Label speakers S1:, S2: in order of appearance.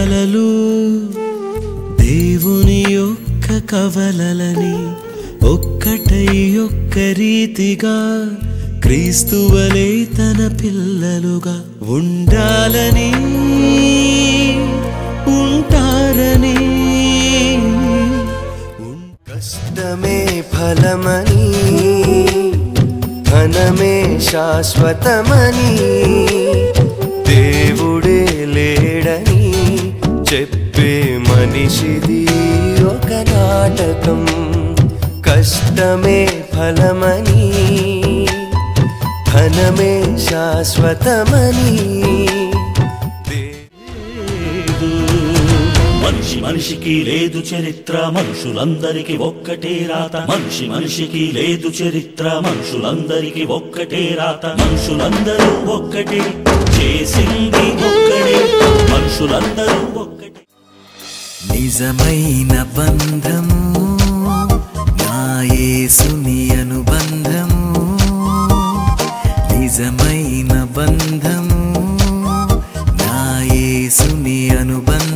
S1: కలలు దేవుని యొక్క కవలలని ఒక్కటై ఒక్క రీతిగా క్రీస్తువలే తన పిల్లలుగా ఉండాలని ఉంటారని ఉం-
S2: కష్టమే ఫలమని ధనమే శాశ్వతమని దేవుడే లేడని చెప్పే మనిషిది ఒక నాటకం కష్టమే ఫలమని ధనమే శాశ్వతమని దే-
S1: లేదు.
S3: మనిషి మనిషికి లేదు చరిత్ర మనుషులందరికీ ఒక్కటే రాత మనిషి మనిషికి లేదు చరిత్ర మనుషులందరికీ ఒక్కటే రాత మనుషులందరూ ఒక్కటే చేసింది ఒక్కడే మనుషులందరూ ఒక్కటే
S4: నిజమైన బంధము నా యేసుని అనుబంధము నిజమైన బంధము నా యేసుని అనుబంధము